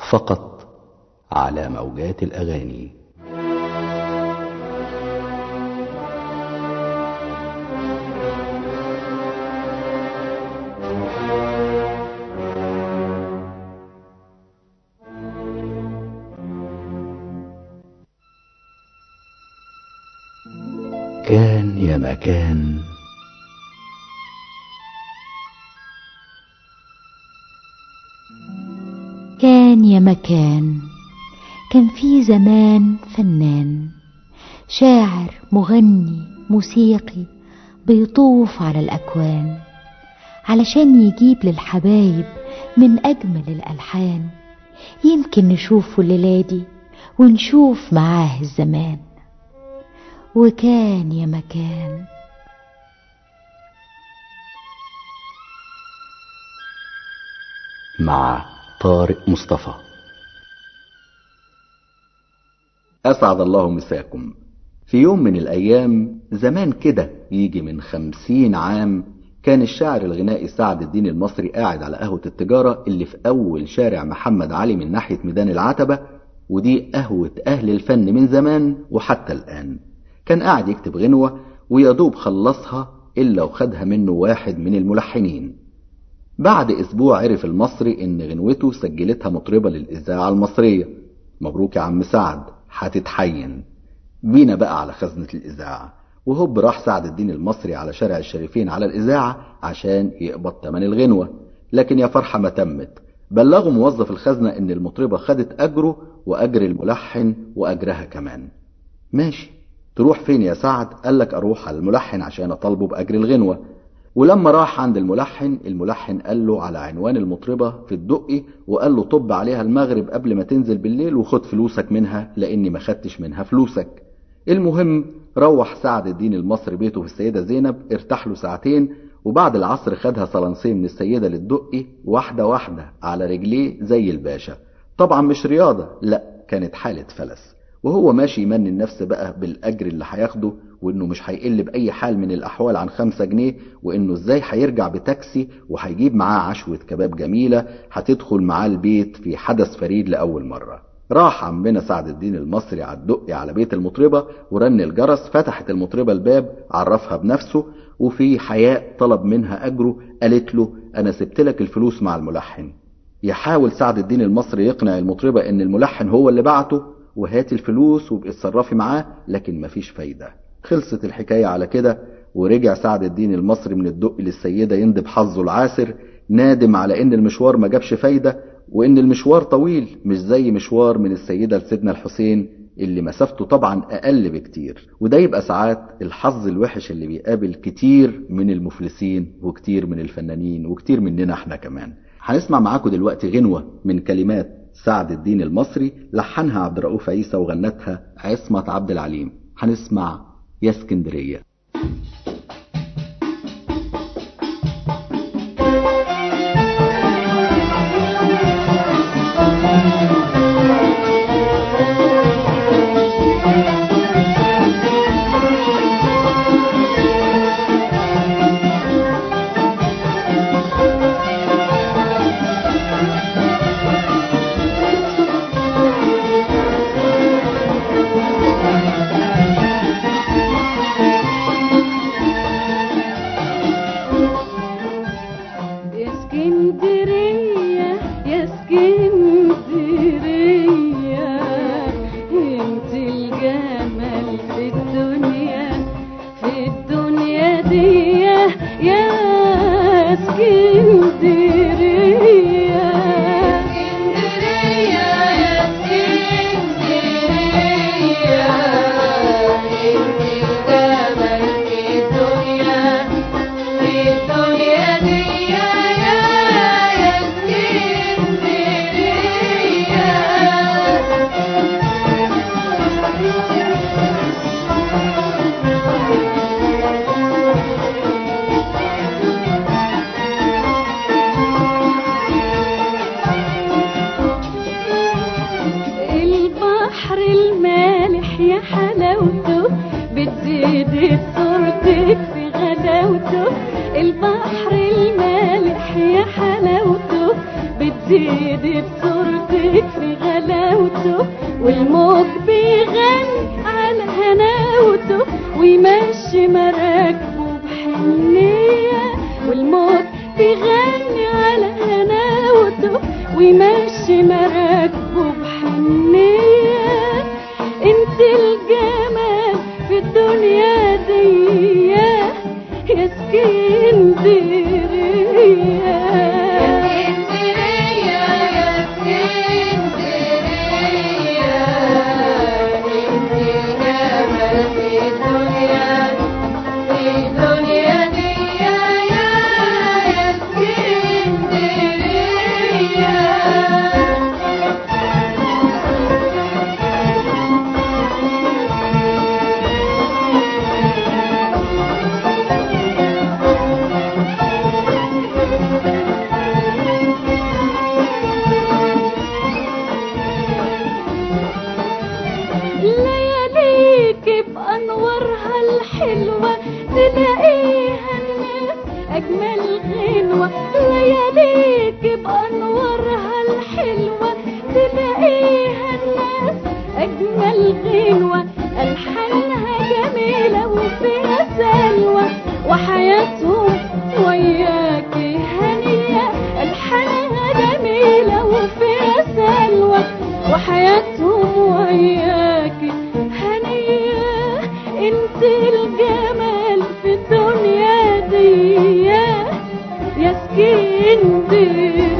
فقط على موجات الأغاني كان يا مكان كان يا مكان كان في زمان فنان شاعر مغني موسيقي بيطوف على الأكوان علشان يجيب للحبايب من أجمل الألحان يمكن نشوفه الليلة دي ونشوف معاه الزمان وكان يا مكان مع طارق مصطفى أسعد الله مساكم في يوم من الأيام زمان كده يجي من خمسين عام كان الشاعر الغنائي سعد الدين المصري قاعد على قهوة التجارة اللي في أول شارع محمد علي من ناحية ميدان العتبة ودي قهوة أهل الفن من زمان وحتى الآن كان قاعد يكتب غنوة ويدوب خلصها إلا وخدها منه واحد من الملحنين بعد أسبوع عرف المصري إن غنوته سجلتها مطربة للإذاعة المصرية مبروك يا عم سعد هتتحين بينا بقى على خزنة الإذاعة وهوب راح سعد الدين المصري على شارع الشريفين على الإذاعة عشان يقبض تمن الغنوة لكن يا فرحة ما تمت بلغوا موظف الخزنة إن المطربة خدت أجره وأجر الملحن وأجرها كمان ماشي تروح فين يا سعد قال لك أروح على الملحن عشان أطالبه بأجر الغنوة ولما راح عند الملحن الملحن قال له على عنوان المطربة في الدقي وقال له طب عليها المغرب قبل ما تنزل بالليل وخد فلوسك منها لاني ما خدتش منها فلوسك المهم روح سعد الدين المصري بيته في السيدة زينب ارتاح له ساعتين وبعد العصر خدها صلنسيه من السيدة للدقي واحدة واحدة على رجليه زي الباشا طبعا مش رياضة لا كانت حالة فلس وهو ماشي يمني النفس بقى بالأجر اللي هياخده وإنه مش هيقل بأي حال من الأحوال عن خمسة جنيه وإنه إزاي هيرجع بتاكسي وهيجيب معاه عشوة كباب جميلة هتدخل معاه البيت في حدث فريد لأول مرة راح عمنا سعد الدين المصري على الدقي على بيت المطربة ورن الجرس فتحت المطربة الباب عرفها بنفسه وفي حياء طلب منها أجره قالت له أنا سبت لك الفلوس مع الملحن يحاول سعد الدين المصري يقنع المطربة إن الملحن هو اللي بعته وهات الفلوس وابقي اتصرفي معاه لكن مفيش فايدة خلصت الحكاية على كده ورجع سعد الدين المصري من الدق للسيدة يندب حظه العاسر نادم على ان المشوار ما جابش فايدة وان المشوار طويل مش زي مشوار من السيدة لسيدنا الحسين اللي مسافته طبعا اقل بكتير وده يبقى ساعات الحظ الوحش اللي بيقابل كتير من المفلسين وكتير من الفنانين وكتير مننا احنا كمان هنسمع معاكم دلوقتي غنوة من كلمات سعد الدين المصري لحنها عبد الرؤوف عيسى وغنتها عصمت عبد العليم هنسمع يا اسكندريه يا اسكندرية يا اسكندرية انت الجمال في الدنيا في الدنيا دي يا اسكندرية اسكندرية يا اسكندرية انت الجمال في الدنيا في الدنيا دي يا يا البحر المالح يا حلاوته بتزيد صورتك في غلاوته البحر المالح يا حلاوته بتزيد بصورتك صورتك في غلاوته والموج بيغني على هناوته ويمشي مراكبه بحنية والموج بيغني على هناوته ويمشي مراكبه بحنية انت الجمال في الدنيا دي يا اسكندرية لياليك بأنوارها الحلوة تلاقيها الناس أجمل غنوة لياليك بأنوارها الحلوة تلاقيها الناس أجمل غنوة ألحانها جميلة وفيها سلوى وحياتهم وياكي هنية ألحانها جميلة وفيها سلوى وحياتهم وياكي هنية انت الجمال في الدنيا دي يا اسكندرية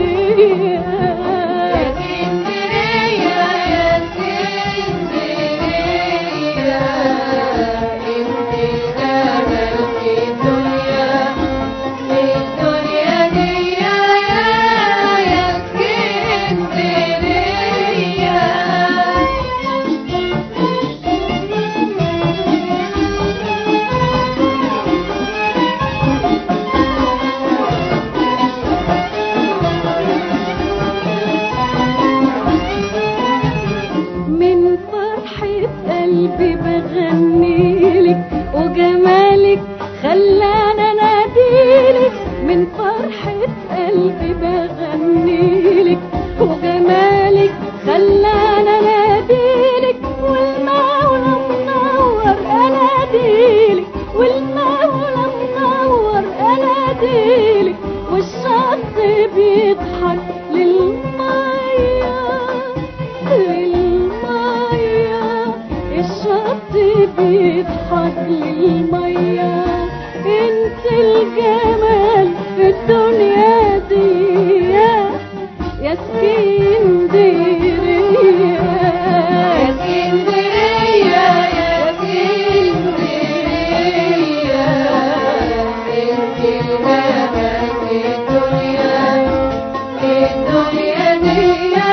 من فرحة قلبي بغنيلك وجمالك خلانا ناديلك من فرحة قلبي بغنيلك وجمالك خلانا ناديلك والمولى منور اناديلك والمولى منور اناديلك والشط بيضحك للميه للمية الشط بيضحك للمية انت الجمال في الدنيا دي يا اسكندرية يا اسكندرية يا اسكندرية انت الجمال في الدنيا الدنيا دي يا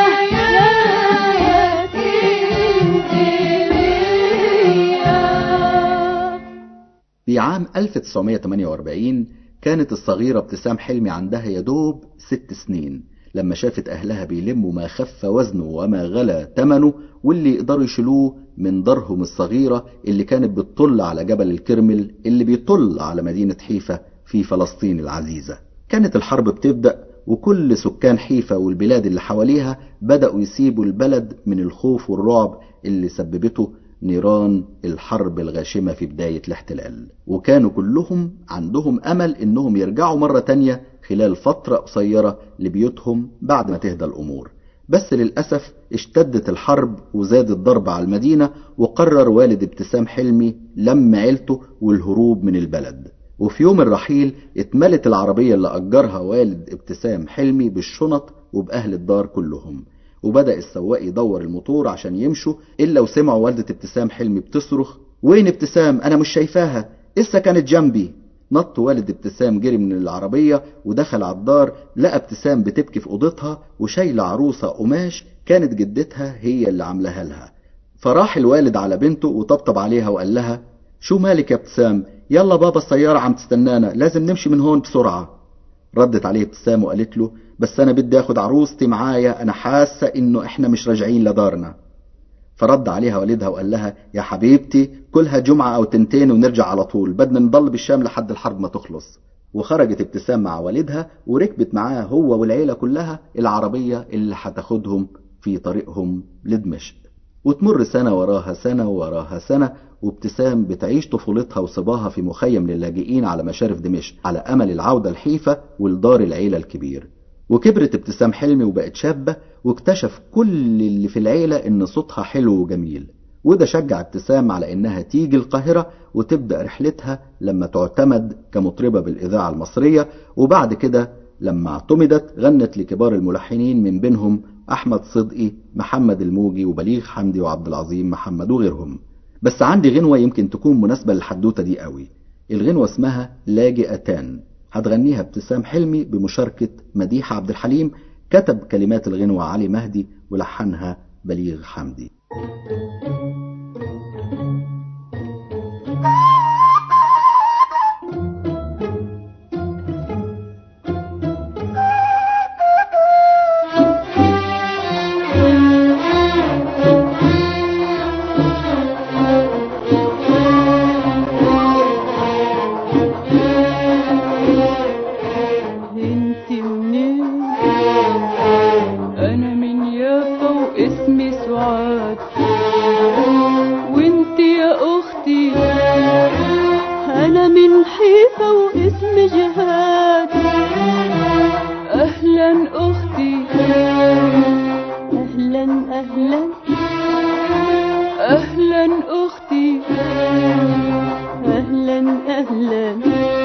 اسكندرية في عام 1948 كانت الصغيرة ابتسام حلمي عندها يدوب ست سنين لما شافت أهلها بيلموا ما خف وزنه وما غلى ثمنه واللي يقدروا يشيلوه من دارهم الصغيرة اللي كانت بتطل على جبل الكرمل اللي بيطل على مدينة حيفا في فلسطين العزيزة كانت الحرب بتبدأ وكل سكان حيفا والبلاد اللي حواليها بدأوا يسيبوا البلد من الخوف والرعب اللي سببته نيران الحرب الغاشمة في بداية الاحتلال وكانوا كلهم عندهم أمل إنهم يرجعوا مرة تانية خلال فترة قصيرة لبيوتهم بعد ما تهدى الأمور بس للأسف اشتدت الحرب وزاد الضرب على المدينة وقرر والد ابتسام حلمي لم عيلته والهروب من البلد وفي يوم الرحيل اتملت العربية اللي أجرها والد ابتسام حلمي بالشنط وبأهل الدار كلهم وبدأ السواق يدور الموتور عشان يمشوا إلا وسمعوا والدة ابتسام حلمي بتصرخ وين ابتسام أنا مش شايفاها لسه كانت جنبي نط والد ابتسام جري من العربية ودخل على الدار لقى ابتسام بتبكي في أوضتها وشايلة عروسة قماش كانت جدتها هي اللي عاملاها لها فراح الوالد على بنته وطبطب عليها وقال لها شو مالك يا ابتسام يلا بابا السيارة عم تستنانا لازم نمشي من هون بسرعة ردت عليه ابتسام وقالت له بس أنا بدي أخد عروستي معايا أنا حاسة إنه إحنا مش راجعين لدارنا فرد عليها والدها وقال لها يا حبيبتي كلها جمعة أو تنتين ونرجع على طول بدنا نضل بالشام لحد الحرب ما تخلص وخرجت ابتسام مع والدها وركبت معاه هو والعيلة كلها العربية اللي هتاخدهم في طريقهم لدمشق وتمر سنة وراها سنة وراها سنة وابتسام بتعيش طفولتها وصباها في مخيم للاجئين على مشارف دمشق على أمل العودة الحيفة ولدار العيلة الكبير وكبرت ابتسام حلمي وبقت شابة واكتشف كل اللي في العيلة إن صوتها حلو وجميل وده شجع ابتسام على إنها تيجي القاهرة وتبدأ رحلتها لما تعتمد كمطربة بالإذاعة المصرية وبعد كده لما اعتمدت غنت لكبار الملحنين من بينهم أحمد صدقي محمد الموجي وبليغ حمدي وعبد العظيم محمد وغيرهم بس عندي غنوة يمكن تكون مناسبة للحدوتة دي قوي الغنوة اسمها لاجئتان هتغنيها ابتسام حلمي بمشاركة مديحة عبد الحليم كتب كلمات الغنوة علي مهدي ولحنها بليغ حمدي انت منين انا من يافا واسمي سعاد وانت يا اختي انا من حيفا واسمي جهاد اهلا اختي اهلا اهلا اهلا اختي اهلا اهلا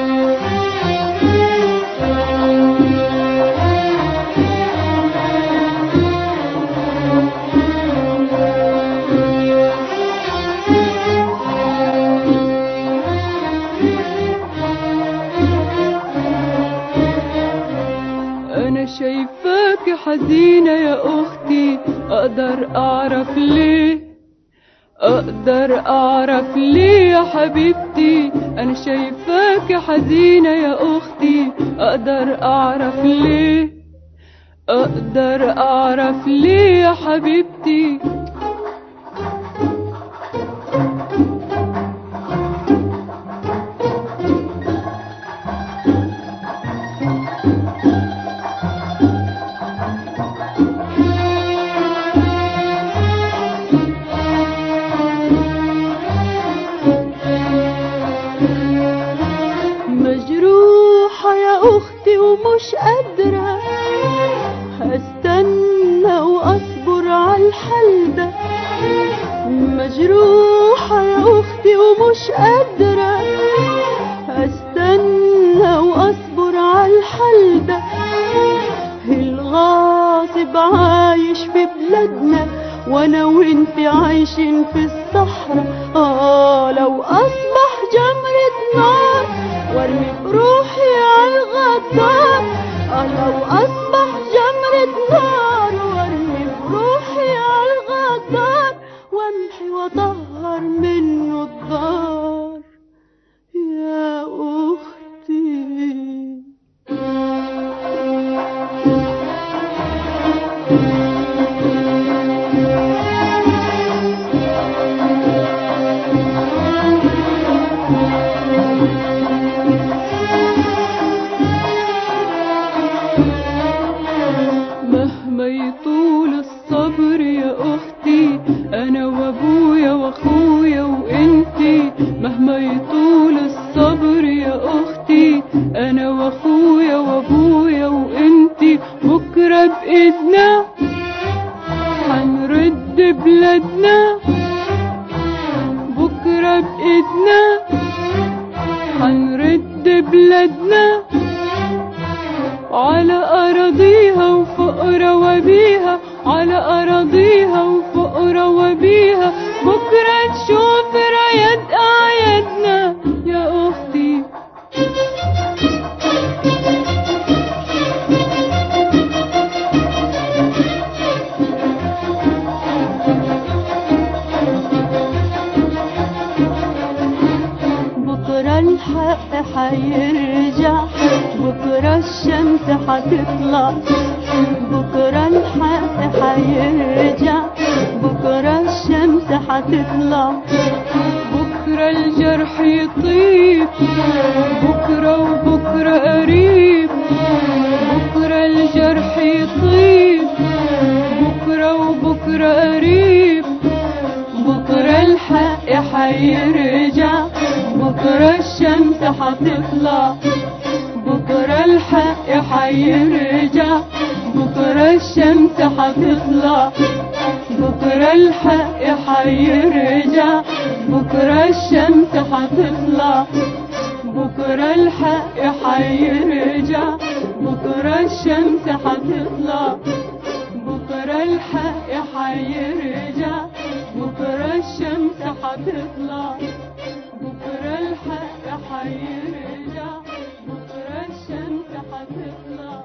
انا شايفاك حزينة يا اختي اقدر اعرف ليه اقدر اعرف ليه يا حبيبتي انا شايفاك حزينة يا اختي اقدر اعرف ليه اقدر اعرف ليه يا حبيبتي مجروحة يا أختي ومش قادرة هستنى وأصبر على الحل ده مجروحة يا أختي ومش قادرة هستنى وأصبر على الحل ده الغاصب عايش في بلادنا وانا وانت عايشين في الصحراء اه لو اصبح جمرة نار وارمي بروحي على الغدار اه لو اصبح جمرة نار وارمي بروحي على الغدار وامحي واطهر منه الدار يا اختي مهما يطول الصبر يا اختي انا وابويا واخويا وانتي مهما يطول الصبر يا اختي انا واخويا وابويا وانتي بكره بايدنا هنرد بلادنا بكره بايدنا هنرد بلادنا على أراضيها وفقر وبيها على أراضيها وفقر وبيها بكرة تشوف رايات أعيادنا يا أختي بكرة الحق حيرجع بكرة الشمس حتطلع بكرة الحق حيرجع بكرة الشمس حتطلع بكرة الجرح يطيب بكرة وبكرة قريب بكرة الجرح يطيب بكرة وبكرة بكرة قريب بكرة الحق حيرجع بكرة الشمس حتطلع بكرة الحق حيرجع بكرة الشمس حتطلع بكرة الحق حيرجع بكرة الشمس حتطلع بكرة الحق حيرجع بكرة الشمس حتطلع بكرة الحق حيرجع بكرة الشمس حتطلع بكرة الحق حيرجع بكرة الشمس حتطلع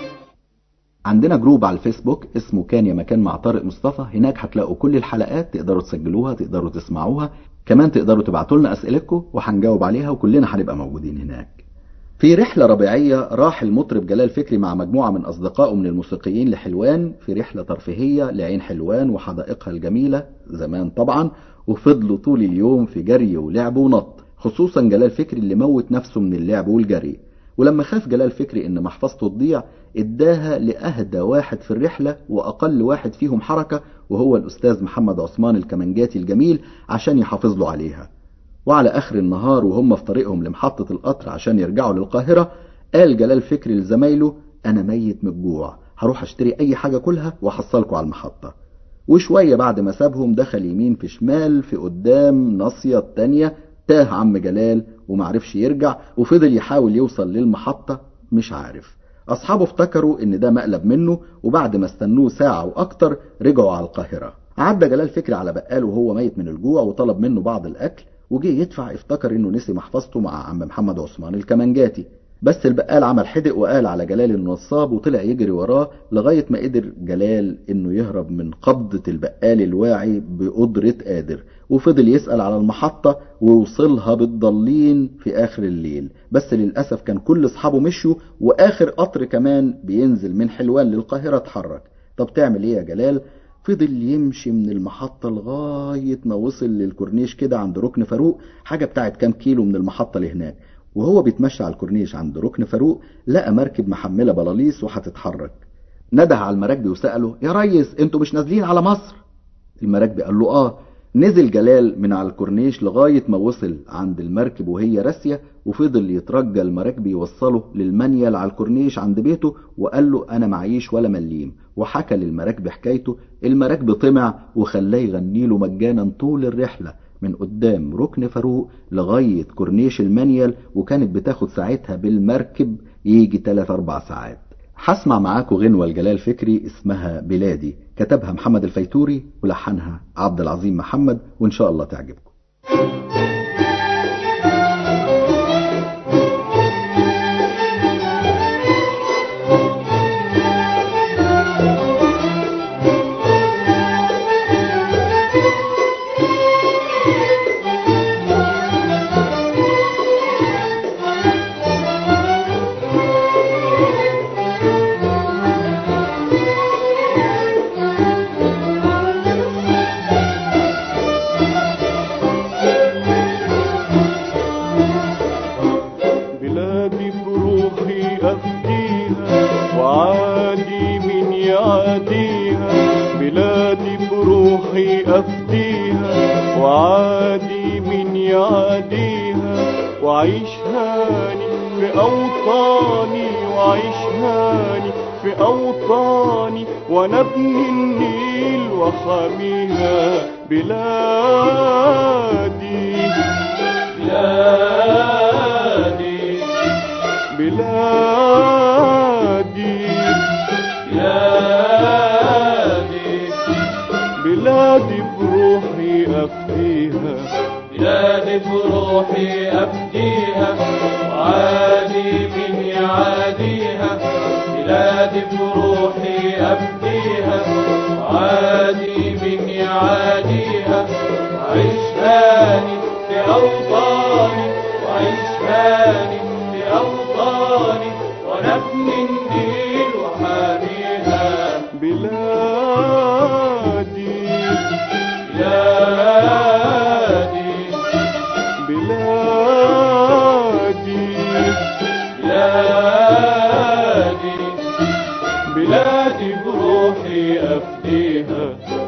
عندنا جروب على الفيسبوك اسمه كان يا مكان مع طارق مصطفى هناك هتلاقوا كل الحلقات تقدروا تسجلوها تقدروا تسمعوها كمان تقدروا تبعتوا لنا اسئلتكم وهنجاوب عليها وكلنا هنبقى موجودين هناك في رحلة ربيعية راح المطرب جلال فكري مع مجموعة من أصدقائه من الموسيقيين لحلوان في رحلة ترفيهية لعين حلوان وحدائقها الجميلة زمان طبعا وفضلوا طول اليوم في جري ولعب ونط خصوصا جلال فكري اللي موت نفسه من اللعب والجري ولما خاف جلال فكري ان محفظته تضيع اداها لاهدى واحد في الرحلة واقل واحد فيهم حركة وهو الاستاذ محمد عثمان الكمنجاتي الجميل عشان يحافظ له عليها وعلى اخر النهار وهم في طريقهم لمحطة القطر عشان يرجعوا للقاهرة قال جلال فكري لزمايله انا ميت من الجوع هروح اشتري اي حاجة كلها واحصلكوا على المحطة وشوية بعد ما سابهم دخل يمين في شمال في قدام ناصية التانية تاه عم جلال ومعرفش يرجع وفضل يحاول يوصل للمحطة مش عارف أصحابه افتكروا إن ده مقلب منه وبعد ما استنوه ساعة وأكتر رجعوا على القاهرة عدى جلال فكري على بقال وهو ميت من الجوع وطلب منه بعض الأكل وجه يدفع افتكر إنه نسي محفظته مع عم محمد عثمان الكمنجاتي بس البقال عمل حدق وقال على جلال النصاب وطلع يجري وراه لغاية ما قدر جلال انه يهرب من قبضة البقال الواعي بقدرة قادر وفضل يسأل على المحطة ووصلها بالضالين في آخر الليل بس للأسف كان كل أصحابه مشوا وآخر قطر كمان بينزل من حلوان للقاهرة اتحرك طب تعمل ايه يا جلال فضل يمشي من المحطة لغاية ما وصل للكورنيش كده عند ركن فاروق حاجة بتاعت كام كيلو من المحطة لهناك وهو بيتمشى على الكورنيش عند ركن فاروق لقى مركب محملة بلاليص وهتتحرك نده على المراكبي وسأله يا ريس انتوا مش نازلين على مصر المراكبي قال له اه نزل جلال من على الكورنيش لغاية ما وصل عند المركب وهي راسية وفضل يترجى المراكبي يوصله للمنيل على الكورنيش عند بيته وقال له انا معيش ولا مليم وحكى للمراكب حكايته المراكب طمع وخلاه يغني له مجانا طول الرحلة من قدام ركن فاروق لغاية كورنيش المنيل وكانت بتاخد ساعتها بالمركب يجي 3 4 ساعات هسمع معاكم غنوة لجلال فكري اسمها بلادي كتبها محمد الفيتوري ولحنها عبد العظيم محمد وان شاء الله تعجبكم بلادي بروحي أفديها وعادي من يعاديها بلادي بروحي أفديها وعادي من يعاديها وعيش هاني في أوطاني وعيش هاني في أوطاني وأنا ابني النيل وحاميها بلادي بلادي بلادي بلادي بلادي بروحي أفديها بلادي بروحي أفديها وعادي من يعاديها بلادي بروحي أفديها وعادي من يعاديها وعيش هاني في أوطاني وعيش هاني في أوطاني ونبني النيل وحاميها بلادي بلادي بلادي بلادي بلادي بروحي أفديها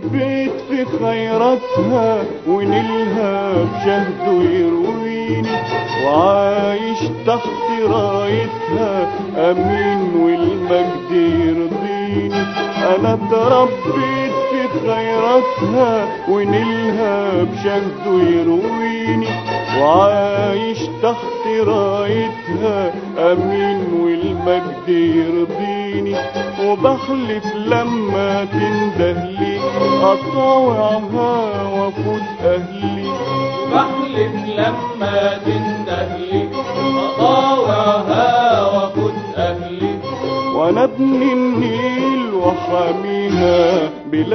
اتربيت في خيراتها ونيلها بشهده يرويني وعايش تحت رايتها امين والمجد يرضيني انا اتربيت في خيراتها ونيلها بشهده يرويني وعايش تحت رايتها امين والمجد يرضيني وبحلف لما تندهلي اطاوعها وافوت اهلي بحلف لما تندهلي أطاوعها وأفوت أهلي وانا ابن النيل وحاميها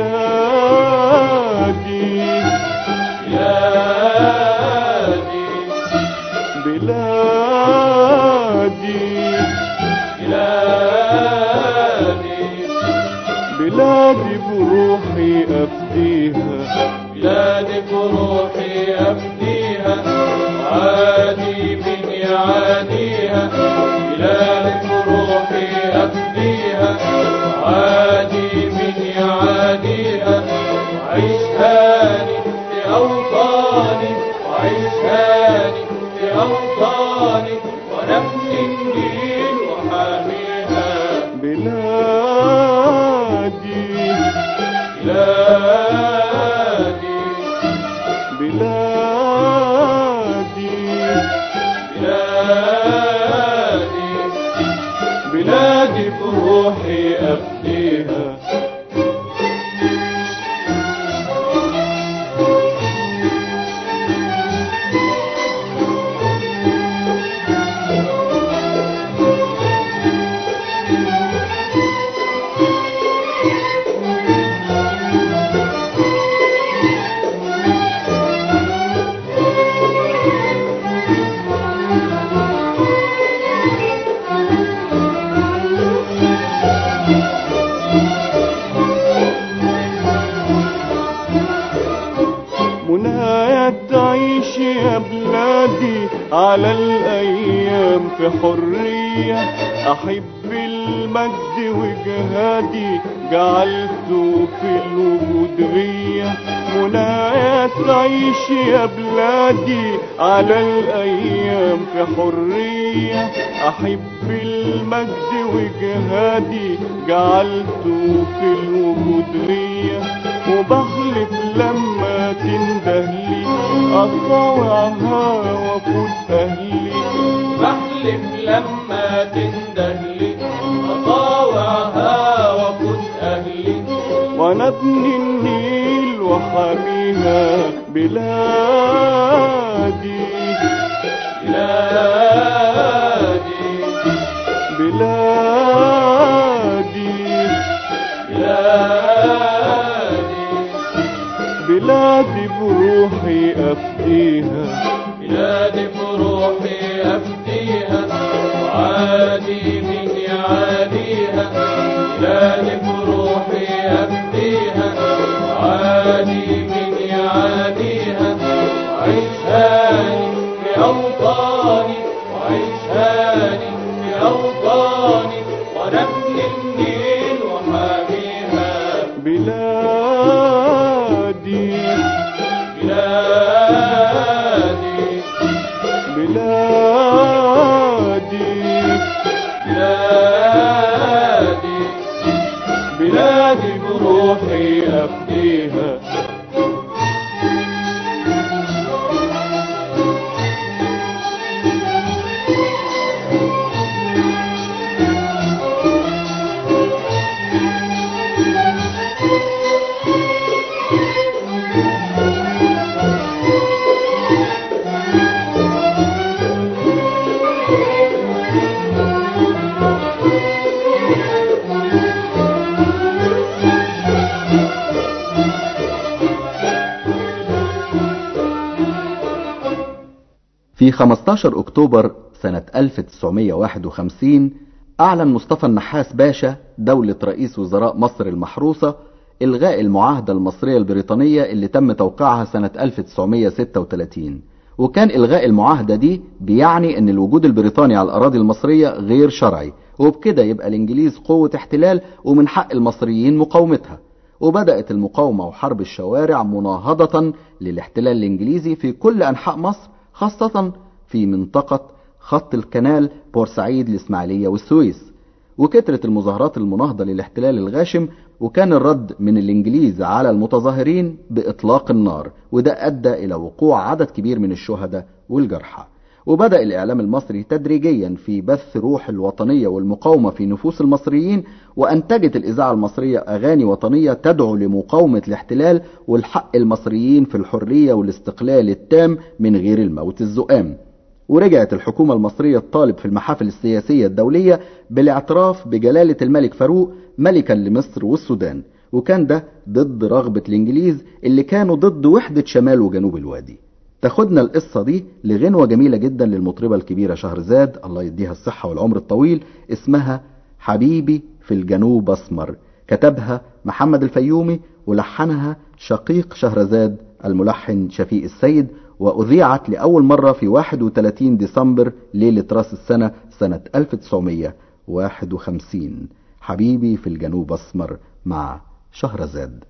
بلادي بلادي بلادي بلادي بلادي بروحي افديها بلادي بروحي أفديها عادي من يعاديها بلادي بروحي أفديها عادي من يعاديها وعيش هاني في أوطاني وعيش هاني في أوطاني ونبني النيل وحاميها بلادي بلادي بلادي بلادي بلادي بروحي افديها منايا تعيش يا بلادي على الأيام في حرية أحب المجد وجهادي جعلته في الوجود غية منايا تعيش يا بلادي على الأيام في حرية أحب المجد وجهادي جعلته في الوجود غية وبحلف لما تندهلي أطاوعها وأفوت أهلي بحلف لما تندهلي أطاوعها وأفوت أهلي وأنا ابن النيل وحاميها بلادي بلادي بلادي بلادي بلادي بروحي أفديها بلادي بروحي أفديها وعادي من يعاديها بلادي بروحي أفديها وعادي من يعاديها وعيش هاني في أوطاني وعيش هاني في أوطاني ونبني النيل وحاميها بلادي بلادي بلادي بلادي بلادي بروحي أفديها في 15 أكتوبر سنة 1951 أعلن مصطفى النحاس باشا دولة رئيس وزراء مصر المحروسة إلغاء المعاهدة المصرية البريطانية اللي تم توقيعها سنة 1936 وكان إلغاء المعاهدة دي بيعني أن الوجود البريطاني على الأراضي المصرية غير شرعي وبكده يبقى الإنجليز قوة احتلال ومن حق المصريين مقاومتها وبدأت المقاومة وحرب الشوارع مناهضة للاحتلال الإنجليزي في كل أنحاء مصر خاصة في منطقة خط الكنال بورسعيد الإسماعيلية والسويس وكثرت المظاهرات المناهضة للاحتلال الغاشم وكان الرد من الإنجليز على المتظاهرين بإطلاق النار وده أدى إلى وقوع عدد كبير من الشهداء والجرحى وبدأ الإعلام المصري تدريجيا في بث روح الوطنية والمقاومة في نفوس المصريين وأنتجت الإذاعة المصرية أغاني وطنية تدعو لمقاومة الاحتلال والحق المصريين في الحرية والاستقلال التام من غير الموت الزؤام ورجعت الحكومة المصرية تطالب في المحافل السياسية الدولية بالاعتراف بجلالة الملك فاروق ملكا لمصر والسودان وكان ده ضد رغبة الإنجليز اللي كانوا ضد وحدة شمال وجنوب الوادي تاخدنا القصة دي لغنوة جميلة جدا للمطربة الكبيرة شهرزاد الله يديها الصحة والعمر الطويل اسمها حبيبي في الجنوب أسمر كتبها محمد الفيومي ولحنها شقيق شهرزاد الملحن شفيق السيد وأذيعت لأول مرة في 31 ديسمبر ليلة راس السنة سنة 1951 حبيبي في الجنوب أسمر مع شهرزاد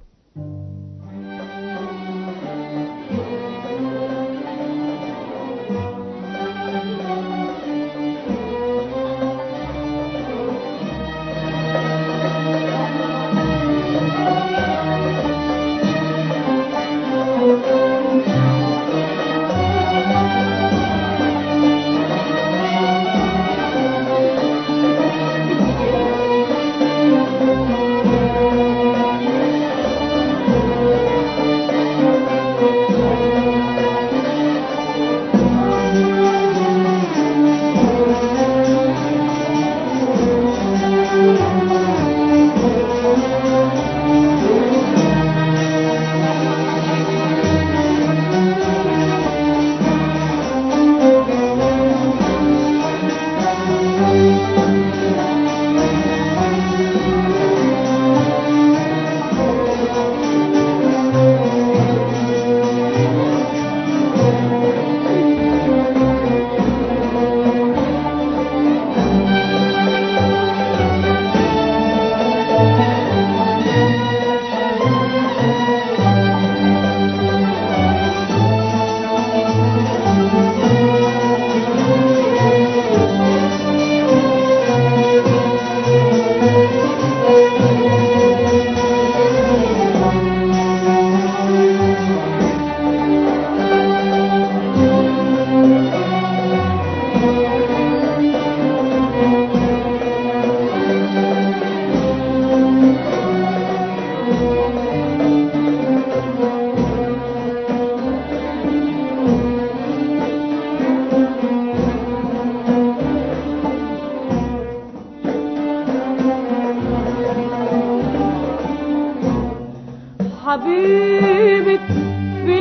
حبيبك في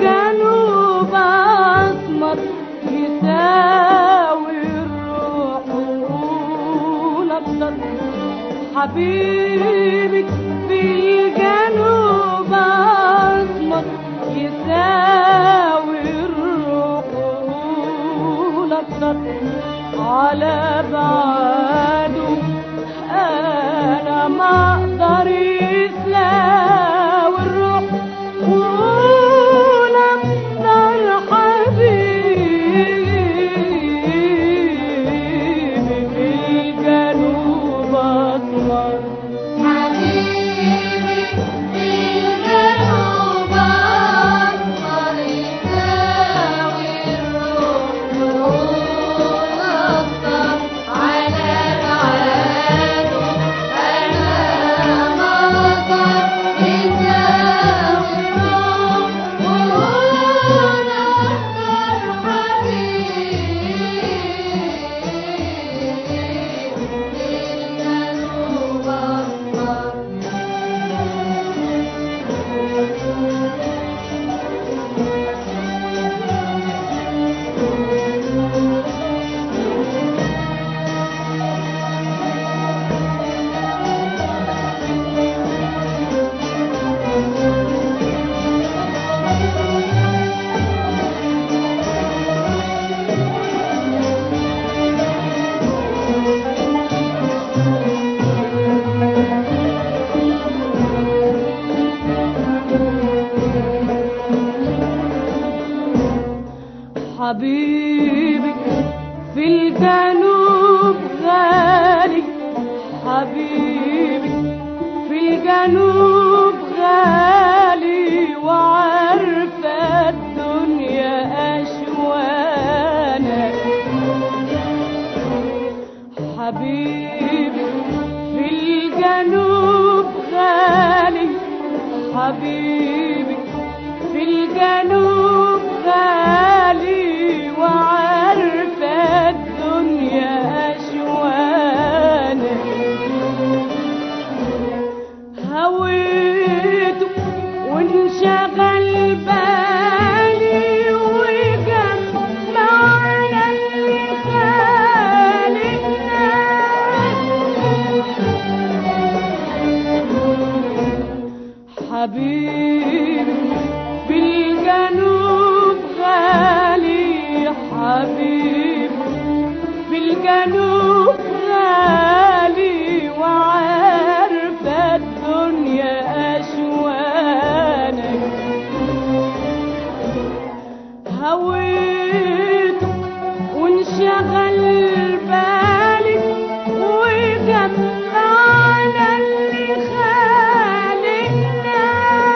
الجنوب أسمر يساوي الروح ونبضر حبيبك في الجنوب أسمر يساوي الروح ونبضر على بعده أنا ما أقدر يساوي الروح ونبضر حبيبي في الجنوب أسمر على حبيبي في الجنوب غالي وعارفة الدنيا أشوانا هويته وانشغل بالي وجمعنا اللي خالقنا حبيبي بالجنوب غالي حبيبي بالجنوب غالي وعارفة الدنيا أشوانك هويته وانشغل بالي وجمعنا اللي خالقنا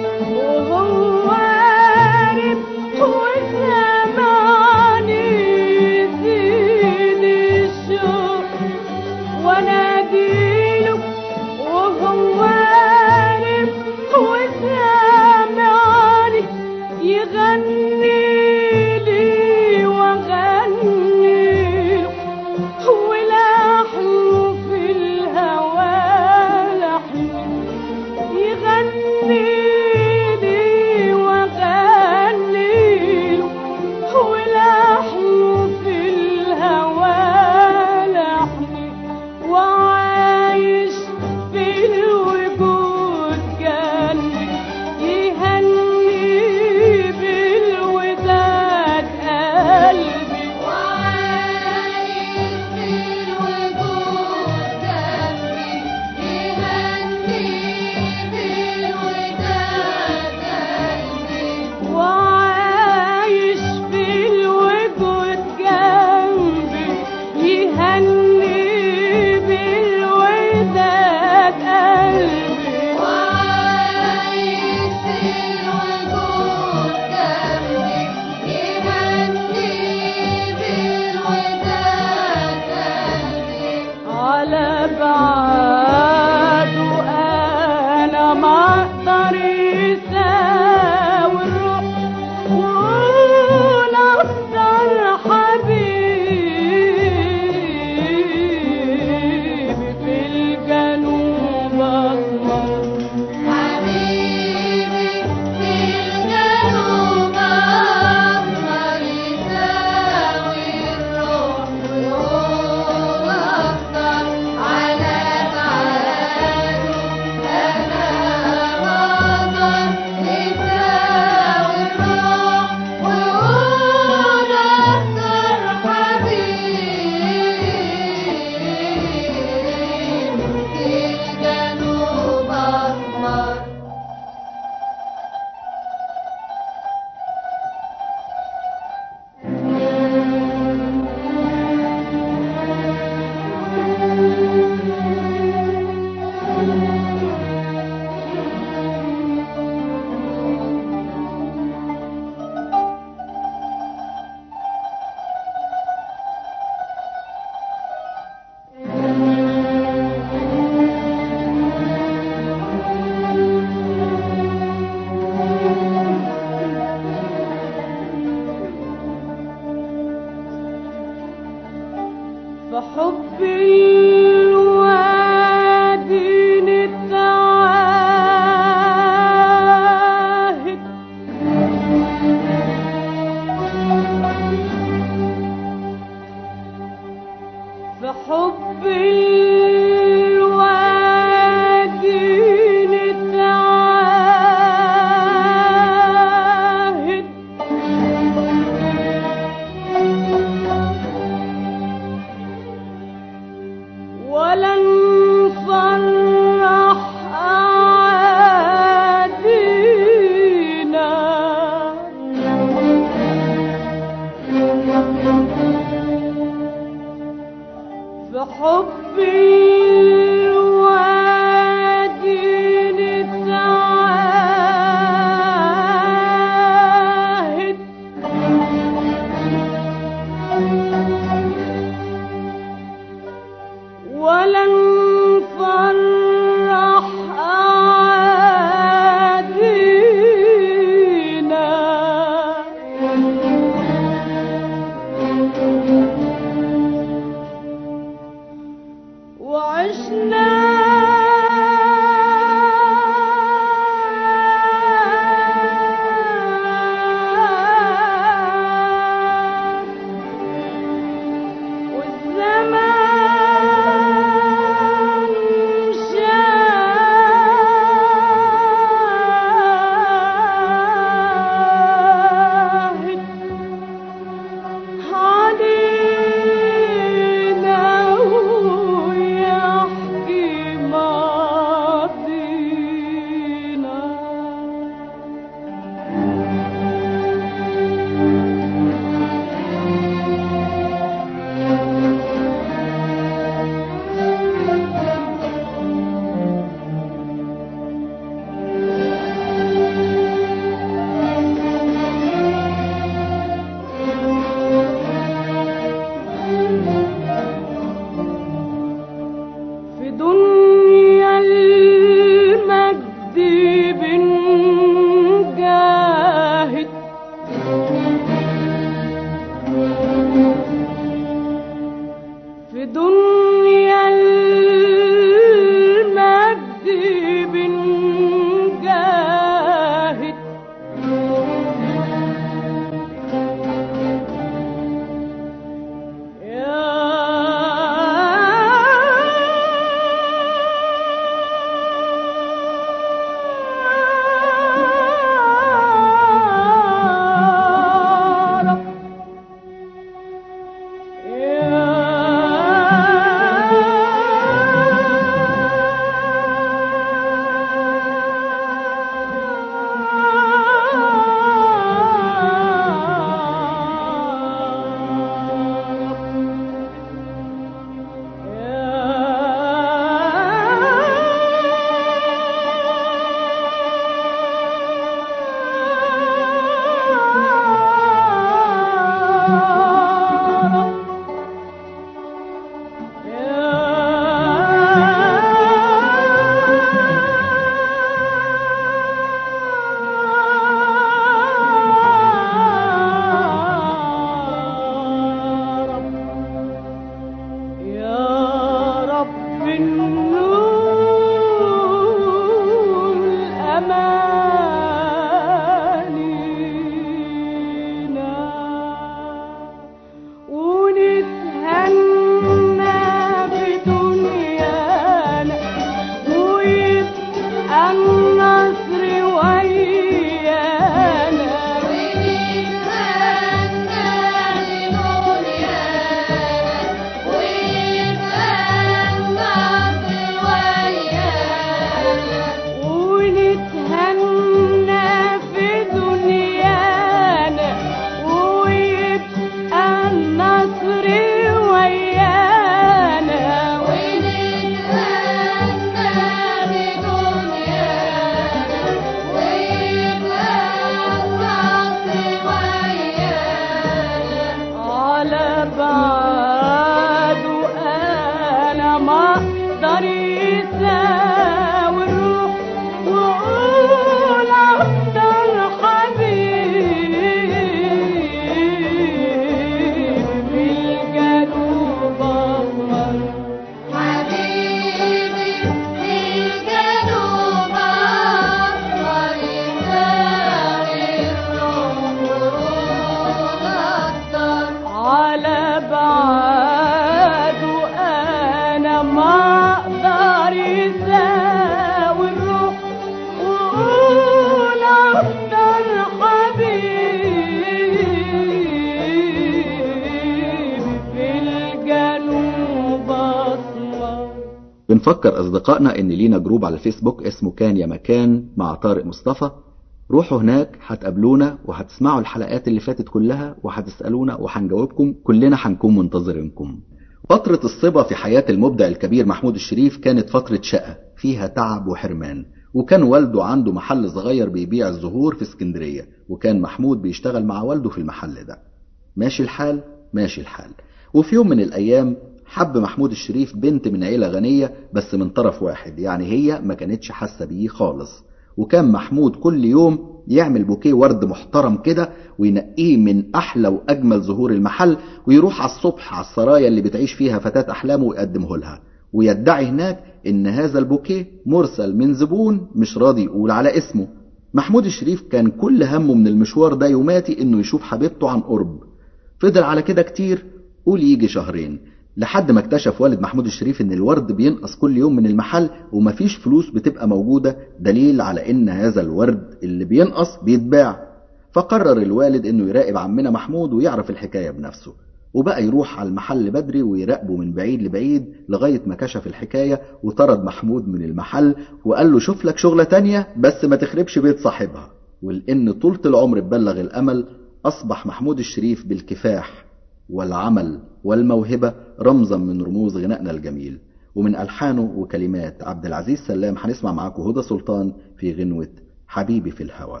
بنفكر أصدقائنا إن لينا جروب على الفيسبوك اسمه كان يا مكان مع طارق مصطفى روحوا هناك هتقابلونا وهتسمعوا الحلقات اللي فاتت كلها وهتسألونا وهنجاوبكم كلنا هنكون منتظرينكم فترة الصبا في حياة المبدع الكبير محمود الشريف كانت فترة شقة فيها تعب وحرمان وكان والده عنده محل صغير بيبيع الزهور في اسكندرية وكان محمود بيشتغل مع والده في المحل ده ماشي الحال ماشي الحال وفي يوم من الأيام حب محمود الشريف بنت من عيلة غنية بس من طرف واحد يعني هي ما كانتش حاسة بيه خالص وكان محمود كل يوم يعمل بوكيه ورد محترم كده وينقيه من أحلى وأجمل زهور المحل ويروح على الصبح على السرايا اللي بتعيش فيها فتاة أحلامه ويقدمه لها ويدعي هناك إن هذا البوكيه مرسل من زبون مش راضي يقول على اسمه محمود الشريف كان كل همه من المشوار ده يوماتي إنه يشوف حبيبته عن قرب فضل على كده كتير قول يجي شهرين لحد ما اكتشف والد محمود الشريف ان الورد بينقص كل يوم من المحل ومفيش فلوس بتبقى موجودة دليل على ان هذا الورد اللي بينقص بيتباع فقرر الوالد انه يراقب عمنا محمود ويعرف الحكاية بنفسه وبقى يروح على المحل بدري ويراقبه من بعيد لبعيد لغاية ما كشف الحكاية وطرد محمود من المحل وقال له شوف لك شغلة تانية بس ما تخربش بيت صاحبها ولأن طولة العمر ببلغ الأمل أصبح محمود الشريف بالكفاح والعمل والموهبة رمزا من رموز غنائنا الجميل ومن ألحانه وكلمات عبد العزيز سلام هنسمع معاكم هدى سلطان في غنوة حبيبي في الهوى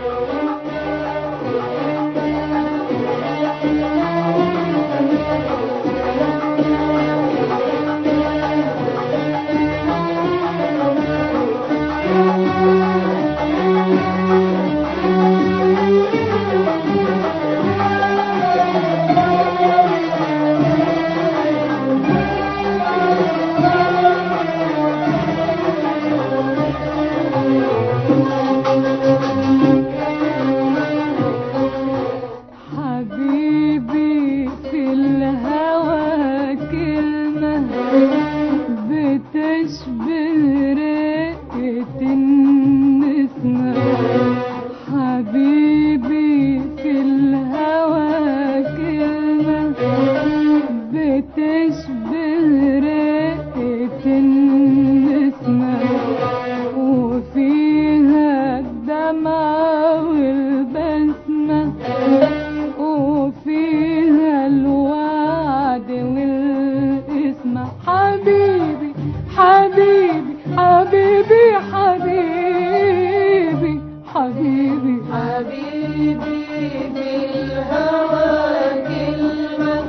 حبيبي في الهوى كلمة بتشبه رقة النسمة حبيبي في الهوى كلمة بتشبه رقة النسمة وفيها الدمعة والبسمة وفيها الوعد والاسم حبيبي حبيبي حبيبي حبيبي حبيبي حبيبي بالهوى كلمة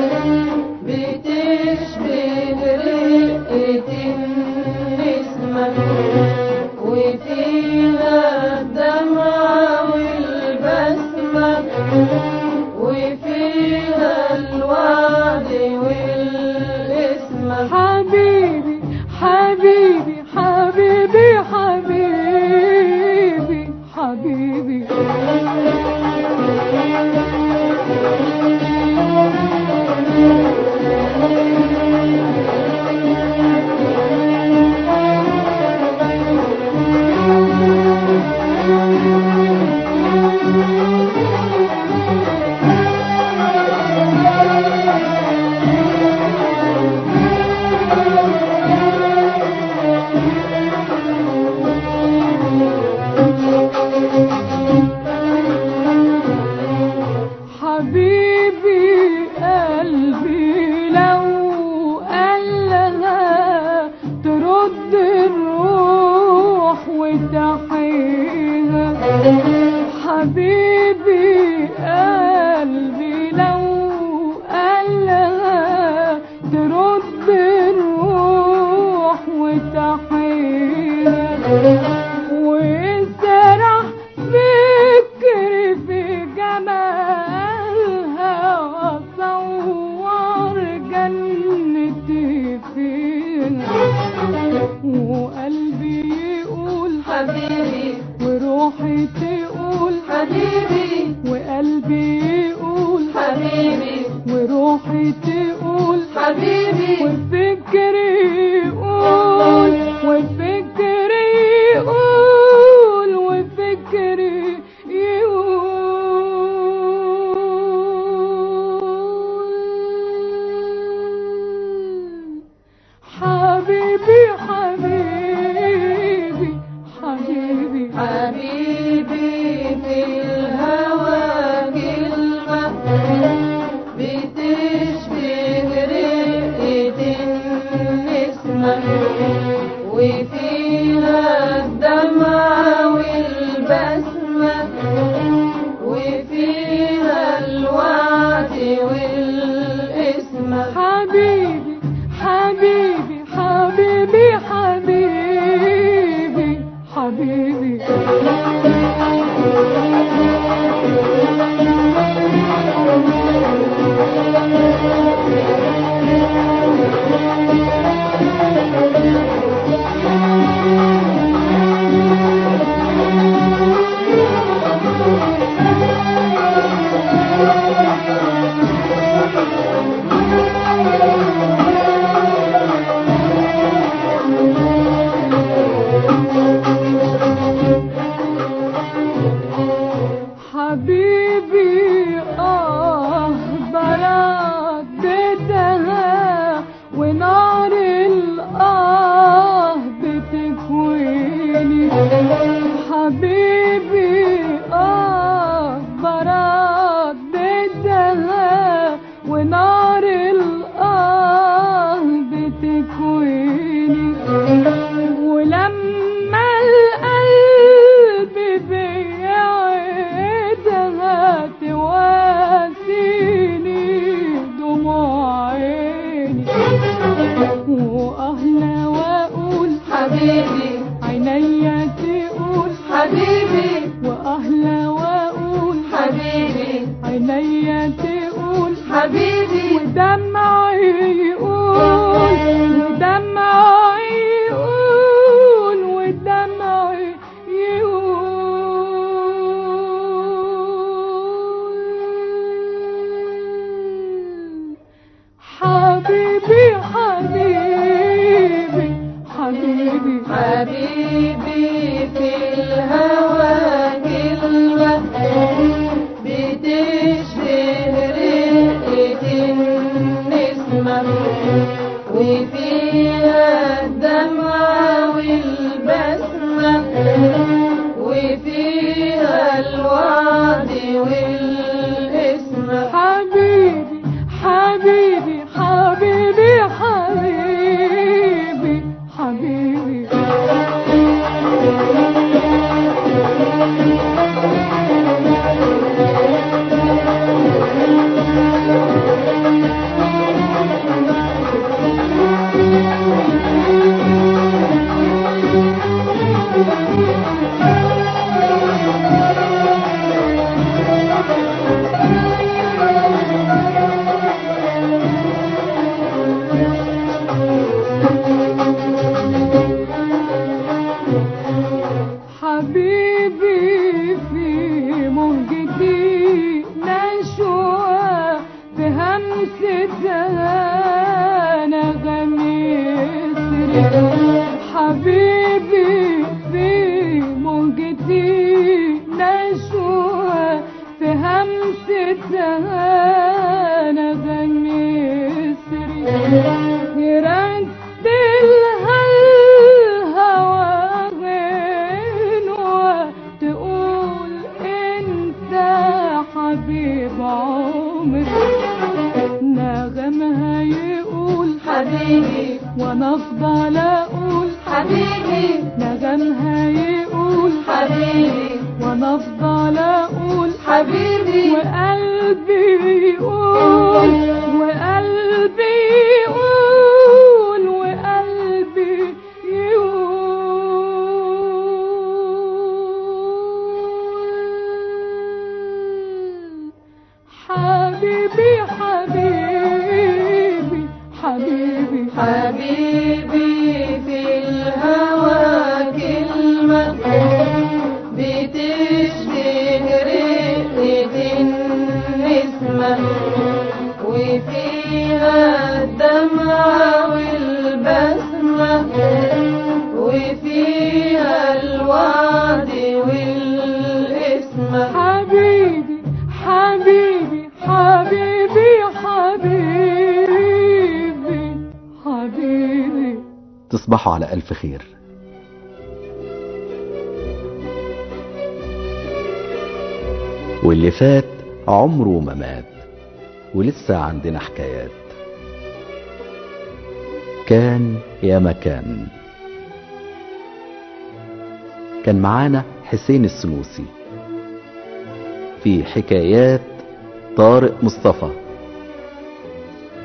بتشبه رقة النسمة وفيها الدمعة والبسمة وفيها الوعد والاسم حبيبي حبيبي حبيبي حبيبي حبيبي حبيبي قلبي لو قالها ترد الروح وتحيها حبيبي قلبي لو قالها ترد الروح وتحيها وسرح فكري في جمالها وصور جنتي فيها وقلبي يقول حبيبي وروحي تقول حبيبي وقلبي يقول حبيبي وروحي تقول حبيبي وفكري يقول وفكري يقول وفكري يقول حبيبي حبيبي في الهوى كلمة بتشبه رقة النسمة وفيها الدمعة والبسمة وفيها الوعد والاسم حبيبي حبيبي حبيبي حبيبي حبيبي حبيبي في مهجتي نشوى في همستها نغمي سري حبيبي في مهجتي نشوى في همستها نغمي سري يرتلها الهوى غنوة تقول انت حبيب عمري نغمها يقول حبيبي وانا افضل اقول حبيبي نغمها يقول حبيبي وانا افضل اقول حبيبي وقلبي يقول وقلبي يقول وقلبي يقول حبيبي حبيبي حبيبي حبيبي في الهوى كلمة بتشبه رقة النسمة وفيها الدمعة والبسمة وفيها الوعد والاسم حبيبي حبيبي حبيبي حبيبي حبيبي تصبحوا على ألف خير واللي فات عمره ما مات ولسه عندنا حكايات كان يا مكان كان معانا حسين السنوسي في حكايات طارق مصطفى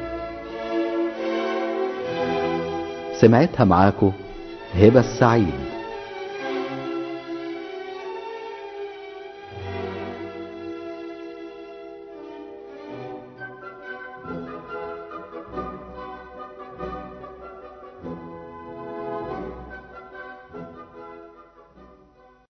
سمعتها معاكو هبة السعيد